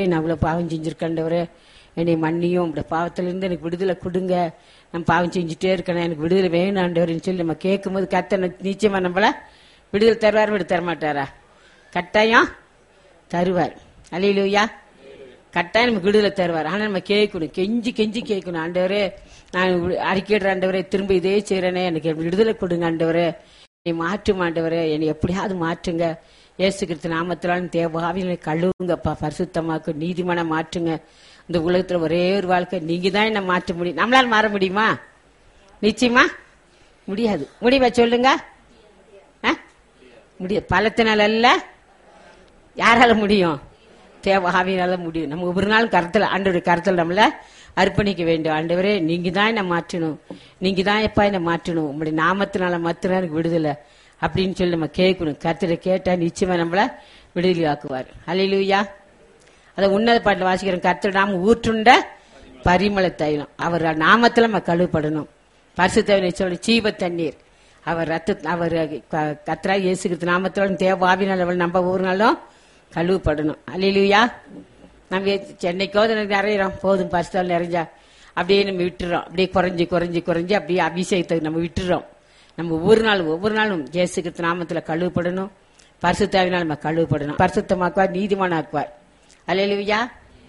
நான் அவ்வளோ பாவம் செஞ்சிருக்கேன்டவரே என்னை மன்னியும் இப்படி பாவத்திலிருந்து எனக்கு விடுதலை கொடுங்க நான் பாவம் செஞ்சுட்டே இருக்கேன் எனக்கு விடுதலை வேணும் ஆண்டவர்னு சொல்லி நம்ம கேட்கும்போது கத்த நிச்சயமா நம்மள விடுதலை தருவார் விடு தர மாட்டாரா கட்டாயம் தருவார் அலையிலுயா கட்டாயம் நமக்கு விடுதலை தருவார் ஆனா நம்ம கேட்கணும் கெஞ்சி கெஞ்சி கேட்கணும் ஆண்டவரே நான் அறிக்கையிடுற ஆண்டவரே திரும்ப இதே செய்யறேனே எனக்கு விடுதலை கொடுங்க ஆண்டவரே என்னை மாற்றும் ஆண்டவரே என்னை எப்படியாவது மாற்றுங்க இயேசு கிறிஸ்து நாமத்திலான தேவாவினை கழுவுங்கப்பா பரிசுத்தமாக்கு நீதிமான மாற்றுங்க இந்த உலகத்துல ஒரே ஒரு வாழ்க்கை நீங்க தான் என்ன மாற்ற முடியும் நம்மளால மாற முடியுமா நிச்சயமா முடியாது முடியுமா சொல்லுங்க ஆ? முடியாது பலத்தினால அல்ல யாரால முடியும் தேவ ஆவியினால முடியும் நம்ம ஒவ்வொரு நாள் கருத்தில் ஆண்டவருடைய கருத்தில் நம்மள அர்ப்பணிக்க வேண்டும் ஆண்டவரே நீங்க தான் என்ன மாற்றணும் நீங்க தான் எப்பா என்ன மாற்றணும் உங்களுடைய நாமத்தினால மாத்திரம் எனக்கு விடுதலை அப்படின்னு சொல்லி நம்ம கேட்கணும் கருத்துல கேட்டா நிச்சயமா நம்மள விடுதலை ஆக்குவார் அலையிலுயா அதை உன்னத பாட்டில் வாசிக்கிறோம் கர்த்தர் நாம ஊற்றுண்ட பரிமள தைலம் அவர் நாமத்துல நம்ம கழுவப்படணும் பரிசுத்தவனை சொல்லி சீவ தண்ணீர் அவர் ரத்த அவர் க- கர்த்தரா இயேசுகிறது நாமத்தோட தேவாவினால் அவள் நம்ம ஒவ்வொரு நாளும் கழுவப்படணும் அல்லையா நம்ம சென்னைக்கோ நிறையிறோம் போதும் பரிசுத்தால் நிறைஞ்சா அப்படியே நம்ம விட்டுறோம் அப்படியே குறைஞ்சி குறைஞ்சி குறைஞ்சி அப்படியே அபிஷேகத்தை நம்ம விட்டுறோம் நம்ம ஒவ்வொரு நாளும் ஒவ்வொரு நாளும் இயேசுகிறது நாமத்துல கழுவப்படணும் பரிசுத்தாவினால் நம்ம கழுவப்படணும் பரிசுத்தமாக்குவார் நீதிமானாக்குவார் அல்லையா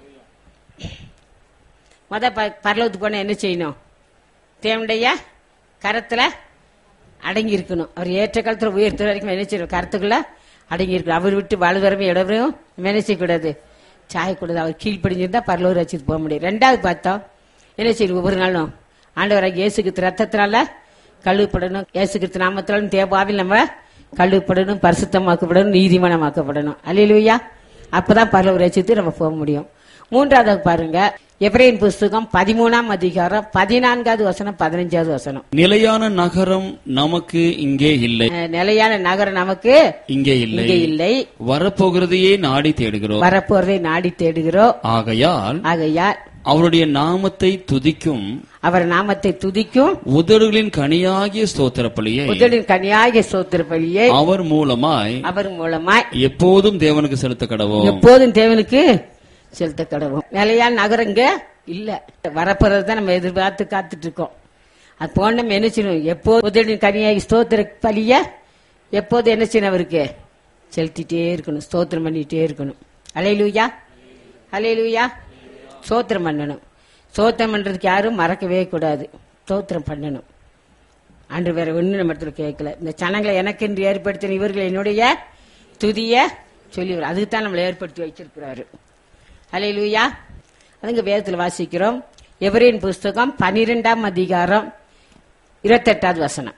முத ப- பரலோகத்துக்கு போனா என்ன செய்யணும் தேவனுடைய கரத்துல அடங்கி இருக்கணும் அவர் ஏற்ற காலத்துல உயர்த்துற வரைக்கும் என்ன செய்யணும் கருத்துக்குள்ள அடங்கி இருக்கணும் அவர் விட்டு வலுதரமே இடவரையும் என்ன செய்யக்கூடாது சாயக்கூடாது அவர் கீழ்ப்படிஞ்சிருந்தா பரலோக ரசித்து போக முடியும் ரெண்டாவது பார்த்தோம் என்ன செய்யணும் ஒவ்வொரு நாளும் ஆண்டவராக இயேசுக்கு ரத்தத்தினால கழுவுப்படணும் இயேசுக்கு நாமத்தினாலும் தேவாவில் நம்ம கழுவுப்படணும் பரிசுத்தமாக்கப்படணும் நீதிமானமாக்கப்படணும் அல்லையா அப்பதான் பரலோக ரசித்து நம்ம போக முடியும் மூன்றாவது பாருங்க எப்ரேன் புஸ்தகம் பதிமூணாம் அதிகாரம் பதினான்காவது வசனம் பதினஞ்சாவது வசனம் நிலையான நகரம் நமக்கு இங்கே இல்லை அஹ், நிலையான நகரம் நமக்கு இங்கே இல்லை இங்கே இல்லை வரப்போகிறதையே நாடி தேடுகிறோம் வரப்போறதை நாடி தேடுகிறோம் ஆகையால் ஆகையால் அவருடைய நாமத்தை துதிக்கும் அவர் நாமத்தை துதிக்கும் உதடுகளின் கனியாகிய ஸ்தோத்திர பலியை முதலின் கனியாகிய சோத்திர பலியை அவர் மூலமாய் அவர் மூலமாய் எப்போதும் தேவனுக்கு செலுத்த கடவோம் எப்போதும் தேவனுக்கு செலுத்த கடவும் நிலையான நகரம் இங்க இல்ல வரப்போறது தான் நம்ம எதிர்பார்த்து காத்துட்டு இருக்கோம் அது போன நம்ம என்ன செய்யணும் எப்போது முதலின் கனியாகி ஸ்தோத்திர பலிய எப்போது என்ன செய்யணும் அவருக்கு செலுத்திட்டே இருக்கணும் ஸ்தோத்திரம் பண்ணிட்டே இருக்கணும் அலையிலூயா அலையிலூயா ஸ்தோத்திரம் பண்ணணும் ஸ்தோத்திரம் பண்றதுக்கு யாரும் மறக்கவே கூடாது ஸ்தோத்திரம் பண்ணணும் அன்று வேற ஒண்ணு நம்ம இடத்துல கேட்கல இந்த சனங்களை எனக்கு என்று ஏற்படுத்தின இவர்கள் என்னுடைய துதிய சொல்லி அதுக்கு தான் நம்மளை ஏற்படுத்தி வச்சிருக்கிறாரு அலை லூயா அதுங்க வேதத்தில் வாசிக்கிறோம் எவரின் புஸ்தகம் பனிரெண்டாம் அதிகாரம் இருபத்தெட்டாவது வசனம்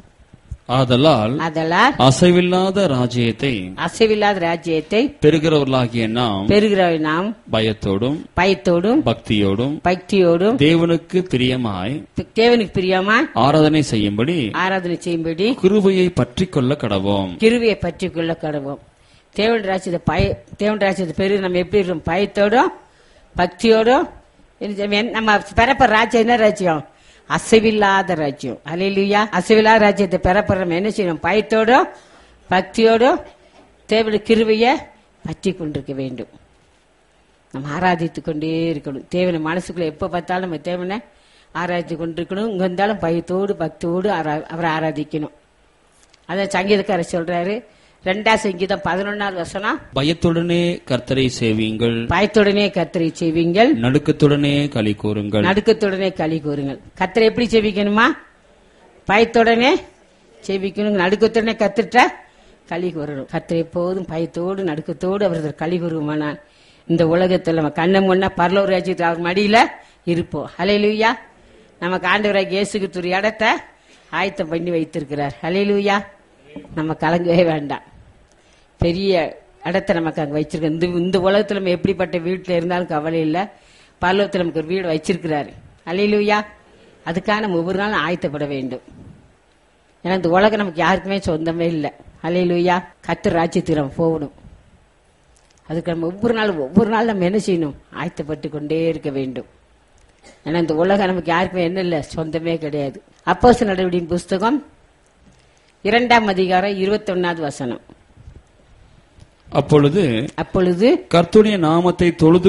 ஆதலால் அதெல்லாம் அசைவில்லாத ராஜ்யத்தை அசைவில்லாத ராஜ்யத்தை பெறுகிறவர்களாகிய நாம் பெறுகிற நாம் பயத்தோடும் பயத்தோடும் பக்தியோடும் பக்தியோடும் தேவனுக்கு பிரியமாய் தேவனுக்கு பிரியமா ஆராதனை செய்யும்படி ஆராதனை செய்யும்படி கிருபையை பற்றிக் கொள்ள கடவோம் கிருவியை பற்றி கொள்ள கடவோம் தேவன் ராஜ்யத்தை பய தேவன் ராஜ்யத்தை பெரு நம்ம எப்படி இருக்கோம் பயத்தோடும் பக்தியோடும் என்ன- நம்ம பெறப்படுற ராஜ்யம் என்ன ராஜ்யம் அசைவில்லாத ராஜ்யம் அலையிலுயா அசைவில்லாத ராஜ்யத்தை பெறப்படுற நம்ம என்ன செய்யணும் பயத்தோடும் பக்தியோடும் தேவனுடைய கிருவையை பற்றி கொண்டிருக்க வேண்டும் நம்ம ஆராதித்து கொண்டே இருக்கணும் தேவனை மனசுக்குள்ள எப்ப பார்த்தாலும் நம்ம தேவனை ஆராதித்து கொண்டிருக்கணும் இங்க இருந்தாலும் பயத்தோடு பக்தியோடு ஆரா- அவரை ஆராதிக்கணும் அதான் சங்கீதக்காரர் சொல்றாரு ரெண்டாம் சங்கீதம் பதினொன்னாவது வசனம் பயத்துடனே கர்த்தரை சேவியுங்கள் பயத்துடனே கத்தரை செய்வீங்கள் நடுக்கத்துடனே களி கூறுங்கள் நடுக்கத்துடனே களி கூறுங்கள் கத்தரை எப்படி செவிக்கணுமா பயத்துடனே செவிக்கணும் நடுக்கத்துடனே கத்துட்டா களி கூறணும் கத்தரை எப்போதும் பயத்தோடு நடுக்கத்தோடு அவரது களி கூறுமானால் இந்த உலகத்தில் நம்ம கண்ணை முன்னா பரலோர் ராஜ்யத்தில் அவர் மடியில இருப்போம் ஹalleluya நமக்கு ஆண்டவராக இயேசுக்கு ஒரு இடத்த ஆயத்தம் பண்ணி வைத்திருக்கிறார் ஹalleluya நம்ம கலங்கவே வேண்டாம் பெரிய இடத்த நமக்கு அங்க வச்சிருக்க இந்த இந்த உலகத்துல நம்ம எப்படிப்பட்ட வீட்டுல இருந்தாலும் கவலை இல்லை பல்லவத்தில் நமக்கு ஒரு வீடு வச்சிருக்கிறாரு அல்லையிலுயா அதுக்காக நம்ம ஒவ்வொரு நாளும் ஆயத்தப்பட வேண்டும் ஏன்னா இந்த உலகம் நமக்கு யாருக்குமே சொந்தமே இல்லை அல்லையிலுயா கத்து ராஜ்யத்துக்கு நம்ம போகணும் அதுக்கு நம்ம ஒவ்வொரு நாளும் ஒவ்வொரு நாள் நம்ம என்ன செய்யணும் ஆயத்தப்பட்டு கொண்டே இருக்க வேண்டும் ஏன்னா இந்த உலகம் நமக்கு யாருக்குமே என்ன இல்லை சொந்தமே கிடையாது அப்போஸ் நடவடிக்கையின் புஸ்தகம் இரண்டாம் அதிகாரம் இருபத்தி வசனம் அப்பொழுது அப்பொழுது கர்த்தருடைய நாமத்தை தொழுது